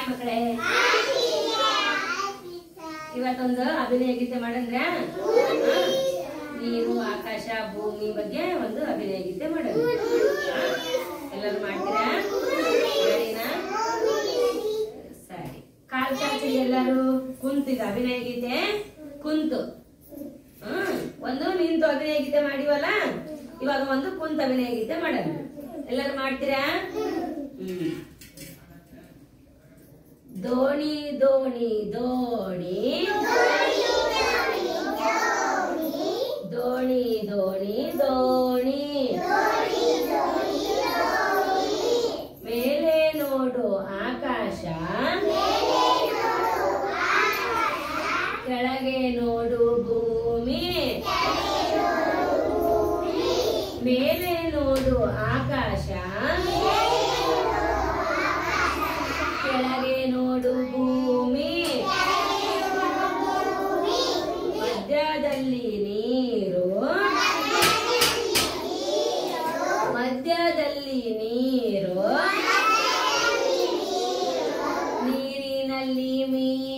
ಮಕ್ಕಳೇ ಇವತ್ತೊಂದು ಅಭಿನಯ ಗೀತೆ ಮಾಡಂದ್ರ ನೀರು ಆಕಾಶ ಭೂಮಿ ಬಗ್ಗೆ ಒಂದು ಅಭಿನಯ ಗೀತೆ ಮಾಡೋಣ ಹಾ? ಎಲ್ಲರೂ ಮಾಡ್ತೀರಾ ಸರಿನಾ ಸರಿ ಕಾಲ್ ಚಾಚಿ ಎಲ್ಲರೂ ಕುಂತೀಗ ಅಭಿನಯ ಗೀತೆ ಕುಂತು ಹ್ಮ್ ಒಂದು ನಿಂತು ಅಭಿನಯ ಗೀತೆ ಮಾಡಿವಲ್ಲ ಇವಾಗ ಒಂದು ಕುಂತ ಅಭಿನಯ ಗೀತೆ ಮಾಡೋಣ ಎಲ್ಲರೂ ಮಾಡ್ತೀರಾ ಹ್ಮ್ ದೋಣಿ ದೋಣಿ ದೋಣಿ ದೋಣಿ ದೋಣಿ ದೋಣಿ ಮೇಲೆ ನೋಡು ಆಕಾಶ ಕೆಳಗೆ ನೋಡು ಭೂಮಿ ಮೇಲೆ ನೋಡು ಆಕಾಶ ಕೆಳಗೆ ನೋಡು ಭೂಮಿ ಮಧ್ಯದಲ್ಲಿ ನೀರು ಮಧ್ಯದಲ್ಲಿ ನೀರು ನೀರಿನಲ್ಲಿ ಮೀನು